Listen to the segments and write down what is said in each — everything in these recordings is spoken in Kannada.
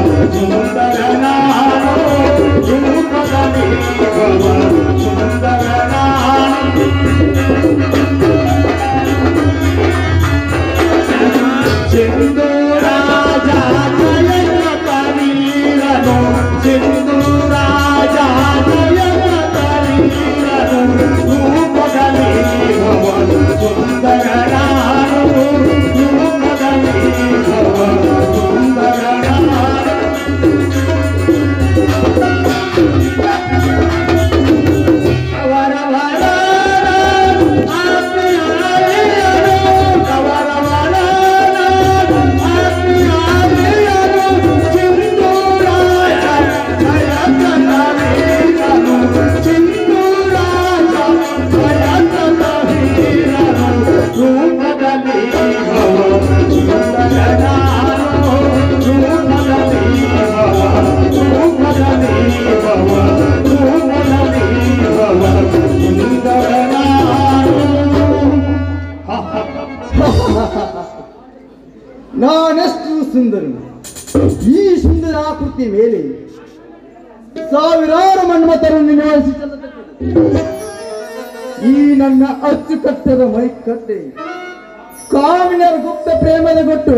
ಸುಂದರ ನಾನು ರೂಪದಲ್ಲಿ ಭವ ಸುಂದರ ನಾನು ಸಿಂಧು ರಾಜ ಜಯನ ಕರೀರನು ಸಿಂಧು ರಾಜ ಜಯನ ಕರೀರನು ರೂಪದಲ್ಲಿ ಭವನು ಸುಂದರ ನಾನು ರೂಪದಲ್ಲಿ ಭವನು ಸುಂದರ ನಾನು ಅವರ ವರ ಆತ್ಮೀಯರು ಅವರ ವರ ಆತ್ಮೀಯರು ಸಿಂಧೂರಾಯ ಜಯಕನವೀರನು ಸಿಂಧೂರಾಯ ಜಯಕನವೀರನು ರೂಪದಲ್ಲಿ ಭವ ಸುಂದರ ನಾನು ರೂಪದಲ್ಲಿ ಭವ ರೂಪದಲ್ಲಿ ಭವ ರೂಪದಲ್ಲಿ ಭವ ಸುಂದರ ನಾನು ನಾನೆಷ್ಟು ಸುಂದರನು ಈ ಸುಂದರ ಆಕೃತಿ ಮೇಲೆ ಸಾವಿರಾರು ಮನ್ಮಥರನ್ನು ನಿವಾರಿಸಿ ಚಲತಕ್ಕದ್ದು. ಈ ನನ್ನ ಅಚ್ಚುಕಟ್ಟದ ಮೈಕಟ್ಟೆ ಕಾಮಿನರ ಗುಪ್ತ ಪ್ರೇಮದ ಗೊಟ್ಟು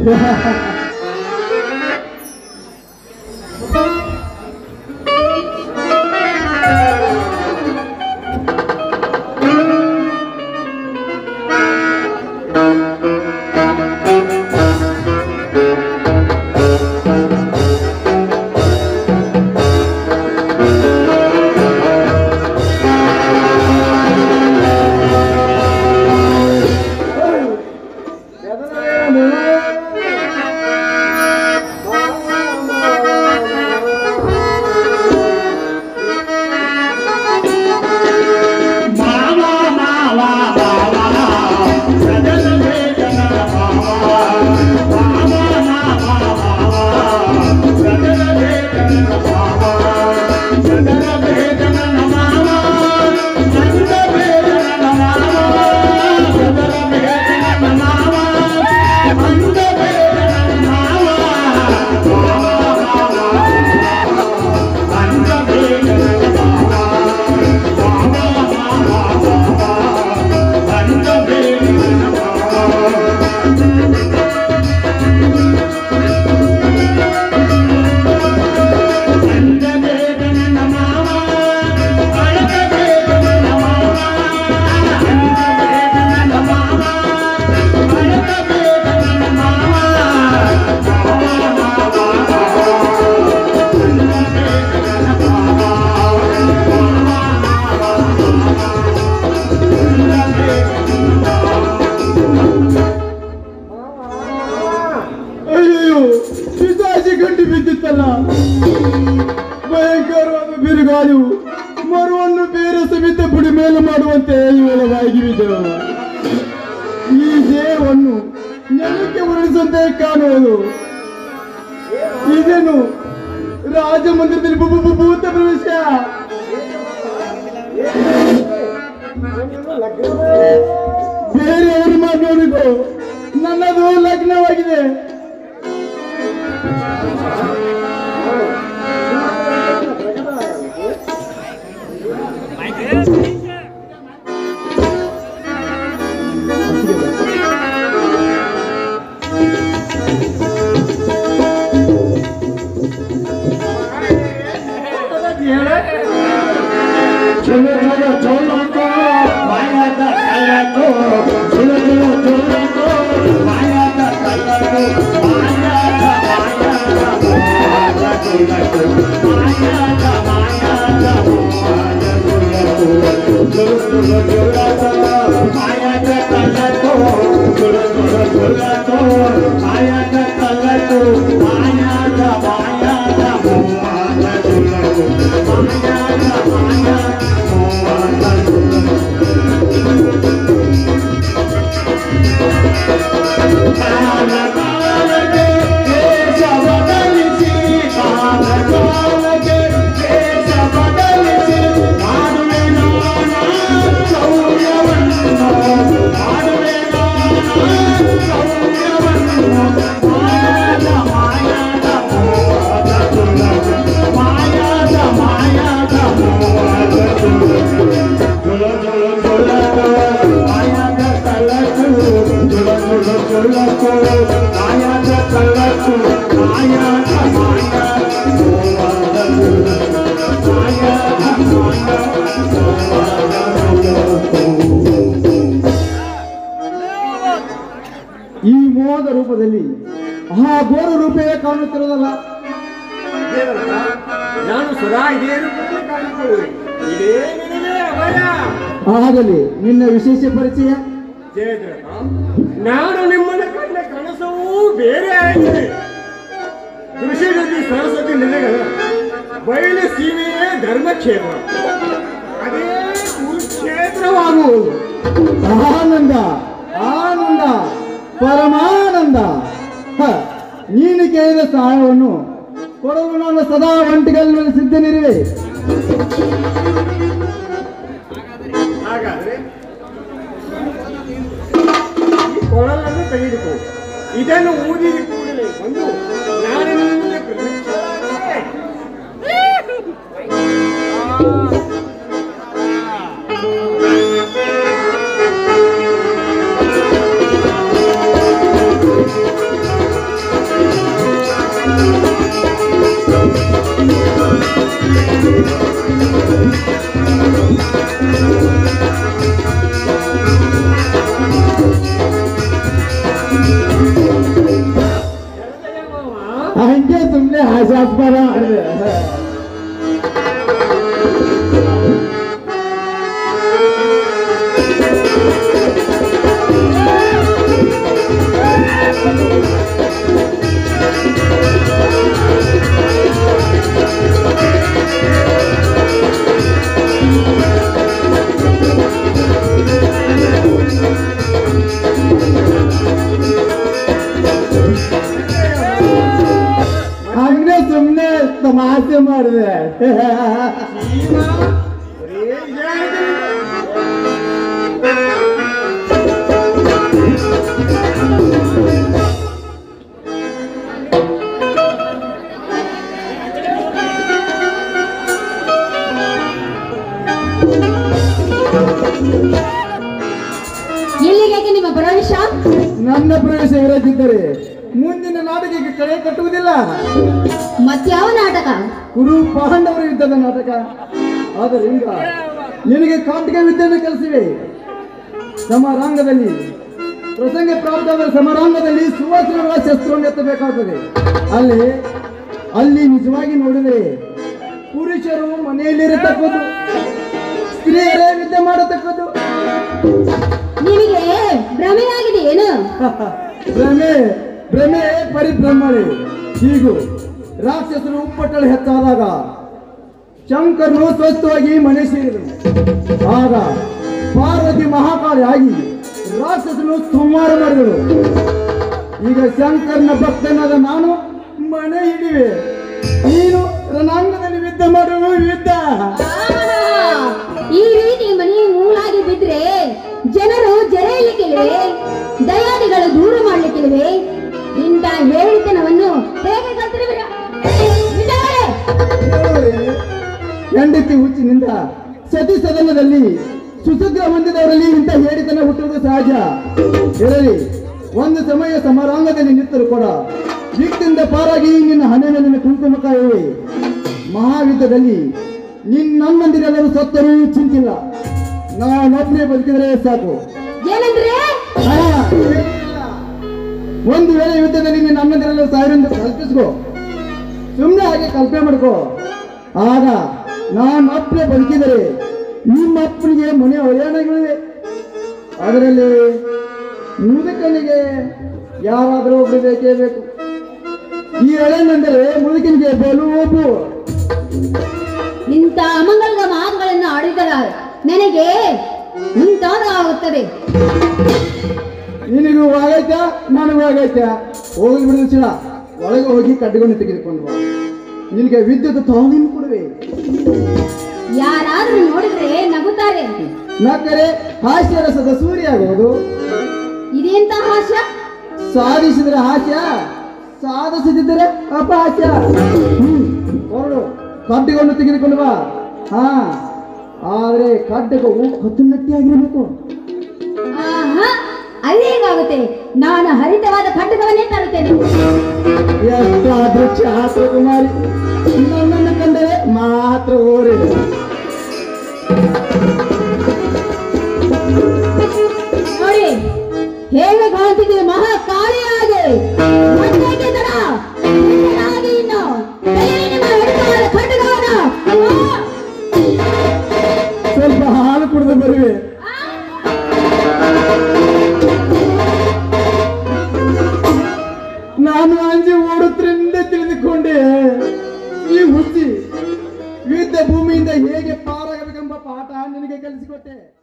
ಮಾವ ಮಾವ ಮಾವ ಸದನ ವೇದನ ಮಾವ ಮಾವ ಮಾವ ಮಾವ ಸದನ ವೇದನ ಮಾವ ಸದನ ವೇದನ ಮಾವ ನಂದ ವೇದನ ಮಾವ ಸದನ ವೇದನ ಮಾವ ಮಂದ ವೇದನ ಮಾವ ಮಂದ ವೇದನ ಮಾವ ಅಯ್ಯೋ ಪಿಸಾಚಿ ಗಂಟು ಬಿದ್ದಿತ್ತಲ್ಲ ಭಯಂಕರವಾದ ಬಿರುಗಾಳಿಯು ಮರುವನ್ನು ಬೇರೆ ಸಮೇತ ಬುಡಿ ಮೇಲೆ ಮಾಡುವಂತೆ ಇವಳವಾಗಿ ಬಿದ್ದೆವು ಈ ದೇಹವನ್ನು ನೆಲಕ್ಕೆ ಉರುಳಿಸುವಂತೆ ಕಾಣುವುದು ಇದೇನು ರಾಜಮಂದಿರದಲ್ಲಿ ಬು- ಬು- ಬು- ಭೂತ ಪ್ರವೇಶ ಬೇರೆಯವರು ಮಾಡೋರಿಗೂ ನನ್ನದು ಲಗ್ನವಾಗಿದೆ ಚಲೋ ಚಲೋ ಚಲೋ ಮಾಯದ ಕಲ್ಲಕು ಚಲೋ ಚಲೋ ಚಲೋ ಮಾಯದ ಕಲ್ಲಕು ಮಾಯದ ಮಾಯದ ಮಾಯದ ಕಲ್ಲಕು ಮಾಯದ ಮಾಯದ ಮಾಯದ ಕಲ್ಲಕು ಚಲೋ ಚಲೋ ಚಲೋ ಮಾಯದ ಕಲ್ಲಕು ಚಲೋ ಚಲೋ ಚಲೋ ಮಾಯದ ಕಲ್ಲಕು ಮಾಯದ ಮಾಯದ ಮಾಯದ ಕಲ್ಲಕು ಮಾಯದ ಮಾಯದ ಮಾಯದ ಘೋರ ರೂಪವೇ ಕಾಣುತ್ತಿರೋದಲ್ಲ ದೇವರಪ್ಪ, ನಾನು ಸದಾ ಇದೇ ರೂಪದಲ್ಲಿ ಕಾಣಿಕೊಳ್ಳುವೆ ಇದೇ ನಿನಗೆ ಅಭಯ ಆಗಲಿ ನಿನ್ನ ವಿಶೇಷ ಪರಿಚಯ ಜಯದ್ರಥ ನಾನು ನಿಮ್ಮನ್ನು ಕಂಡ ಕನಸವೂ ಬೇರೆ ಆಗಿದೆ ಕೃಷಿ ನದಿ ಸರಸ್ವತಿ ನದಿಗಳ ಬಯಲು ಸೀಮೆಯೇ ಧರ್ಮಕ್ಷೇತ್ರ ಅದೇ ಕುರುಕ್ಷೇತ್ರವಾಗುವುದು ಆನಂದ ಆನಂದ ಪರಮಾನಂದ ಹ, ನೀನು ಕೇಳಿದ ಸಹಾಯವನ್ನು ಕೊಡಲು ನಾನು ಸದಾ ಒಂಟಿಗಲ್ಲಿನಲ್ಲಿ ಸಿದ್ಧನಿರುವೆ ಹಾಗಾದ್ರೆ ಈ ಕೊಳಲನ್ನು ತೆಗೆದುಕೋ ಇದನ್ನು ಊದಿದ ಕೂಡಲೇ ಬಂದು ನಾನು ನಿಮ್ಮನ್ನು ಪ್ರದಕ್ಷಿಣೆ ಹಂಗೆ ಸುಮ್ಮನೆ ಹಾಸ್ಯಾಸ್ಪದ ಮಾಡಿದೆ ಹಂಗೆ ಸುಮ್ಮನೆ ತಮಾಷೆ ಮಾಡಿದೆ ಜೀವ ಬರೀ ಇದೇ ಇದೆ. ಎಲ್ಲಿಗೆ ನಿಮ್ಮ ಪ್ರವೇಶ ನನ್ನ ಪ್ರವೇಶ ಇರದಿದ್ದರೆ ಮುಂದಿನ ನಾಟಕಕ್ಕೆ ಕಳೆ ಕಟ್ಟುವುದಿಲ್ಲ ಮತ್ಯಾವ ನಾಟಕ ಕುರು ಪಾಂಡವರ ಯುದ್ಧದ ನಾಟಕ ಆದ್ದರಿಂದ ನಿನಗೆ ಕಾಟಿಕ ವಿದ್ಯೆಯನ್ನು ಕಲಿಸಿವೆ ಸಮರಾಂಗದಲ್ಲಿ ಪ್ರಸಂಗ ಪ್ರಾಪ್ತವಾದ ಸಮರಾಂಗದಲ್ಲಿ ಸುವಾಸನಗಳ ಶಸ್ತ್ರವನ್ನು ಎತ್ತಬೇಕಾಗುತ್ತದೆ ಅಲ್ಲಿ ಅಲ್ಲಿ ನಿಜವಾಗಿ ನೋಡಿದರೆ ಪುರುಷರು ಮನೆಯಲ್ಲಿರತಕ್ಕದ್ದು ಸ್ತ್ರೀಯರೇ ವಿದ್ಯೆ ಮಾಡತಕ್ಕದ್ದು ನಿನಗೆ ಭ್ರಮೆಯಾಗಿದೆ ಏನು ಭ್ರಮೆ ಭ್ರಮೆ ಪರಿಭ್ರಮಣೆ ಹೀಗೂ ರಾಕ್ಷಸರು ಉಪ್ಪಟ್ಟಳು ಹೆಚ್ಚಾದಾಗ ಶಂಕರನು ಸ್ವಸ್ಥವಾಗಿ ಮನೆ ಸೇರಿದನು ಆಗ ಪಾರ್ವತಿ ಮಹಾಕಾಳಿ ಆಗಿ ರಾಕ್ಷಸನು ಸಂಹಾರ ಮಾಡಿದಳು ಈಗ ಶಂಕರನ ಭಕ್ತನಾದ ನಾನು ಮನೆ ಹಿಡಿವೆ ನೀನು ರಣಾಂಗದಲ್ಲಿ ಯುದ್ಧ ಮಾಡಲು ಯುದ್ಧ ಆಹಾ! ಈ ರೀತಿ ಮನೆ ಮೂಲಾಗಿ ಬಿದ್ರೆ ಜನರು ಜರೆಯಲಿಕ್ಕಿಲ್ವೇ ದಯಾದಿಗಳು ದೂರ ಮಾಡ್ಲಿಕ್ಕಿಲ್ವೇ ಇಂಥ ಹೇಳಿತನವನ್ನು ಹೇಗೆ ಕಲ್ತಿರುವಿರ ಹೆಂಡತಿ ಹುಚ್ಚಿನಿಂದ ಸತಿ ಸದನದಲ್ಲಿ ಸುಸಗ್ರ ಹೊಂದಿದವರಲ್ಲಿ ಇಂಥ ಹೇಳಿತನ ಹುಟ್ಟುವುದು ಸಹಜ ಇರಲಿ ಒಂದು ಸಮಯ ಸಮಾರಂಭದಲ್ಲಿ ನಿಂತರು ಕೂಡ ವಿಕ್ತಿಂದ ಪಾರಾಗಿ ನಿನ್ನ ಹಣೆ ಮೇಲಿನ ಕುಂಕುಮಕ ಇವೆ ಮಹಾಯುದ್ಧದಲ್ಲಿ ನಿನ್ನಮ್ಮಂದಿರೆಲ್ಲರೂ ಸತ್ತರೂ ಚಿಂತಿಲ್ಲ ನಾನೊಬ್ಬನೇ ಬದುಕಿದರೆ ಸಾಕು ಏನಂದ್ರೆ ಆ, ಒಂದು ವೇಳೆ ಯುದ್ಧದಲ್ಲಿ ನಿನ್ನ ಅಣ್ಣಂದಿರೆಲ್ಲರೂ ಸಾವಿರಂದು ಕಲ್ಪಿಸ್ಕೋ ಸುಮ್ಮನೆ ಹಾಗೆ ಕಲ್ಪನೆ ಮಾಡ್ಕೋ ಆಗ ನಾನು ಅಪ್ಪನೆ ಬದುಕಿದರೆ ನಿಮ್ಮ ಅಪ್ಪನಿಗೆ ಮನೆ ಒಳ್ಳೆಯಗಳಿವೆ ಅದರಲ್ಲಿ ಮುದುಕನಿಗೆ ಯಾರಾದರೂ ಒಬ್ರು ಬೇಕೇ ಬೇಕು ಈ ಎಳೆನೆಂದರೆ ಮುದುಕನಿಗೆ ಬಲು ಒಬ್ಬು ಇಂಥ ಅಮಂಗಲದ ಮಾತುಗಳನ್ನು ಆಡಿದಾಗ ನನಗೆ ಮುಂತಾದ ಆಗುತ್ತದೆ ನಿನಗೂ ಆಗೈತಾ ನನಗೂ ಆಗೈತಾ ಹೋಗಿ ಬಿಡಿದ ಚಿಳ ಒಳಗೆ ಹೋಗಿ ಕಡ್ಡಿಕೊಂಡು ತೆಗೆದುಕೊಂಡು ಬಾ ನಿನಗೆ ವಿದ್ಯುತ್ ತಾಲೀಮು ಕೊಡುವೆ ಯಾರಾದ್ರೂ ನೋಡಿದ್ರೆ ನಗುತ್ತಾರೆ ನಕ್ಕರೆ ಹಾಸ್ಯ ರಸದ ಸೂರ್ಯ ಆಗುವುದು ಇದೆಂತ ಹಾಸ್ಯ ಸಾಧಿಸಿದರೆ ಹಾಸ್ಯ ಸಾಧಿಸದಿದ್ದರೆ ಅಪಹಾಸ್ಯ ಹ್ಮ್ ಹೊರಡು ಕಡ್ಡಿಕೊಂಡು ತೆಗೆದುಕೊಂಡು ಬಾ ಹಾ ಆದ್ರೆ ಕಡ್ಡಗವು ಕತ್ತುನಟ್ಟಿ ಆಗಿರಬೇಕು ಆಹಾ ಅದೇಗಾಗುತ್ತೆ ನಾನು ಹರಿತವಾದ ಖಡ್ಗವನ್ನೇ ತರುತ್ತೇನೆ ಎಷ್ಟಾದ್ರೂ ಶಾಸ್ತ್ರ ಕುಮಾರಿ ನನ್ನನ್ನು ಕಂಡರೆ ಮಾತ್ರ ಓರಿ ನೋಡಿ ಹೇಗೆ ಕಾಣ್ತಿದ್ದೀವಿ ಮಹಾ ಕಾಳಿಯಾಗಿ ಮತ್ತೇಕೆ ತಡ ಕಳಿಸಿಕೊಟ್ಟೆ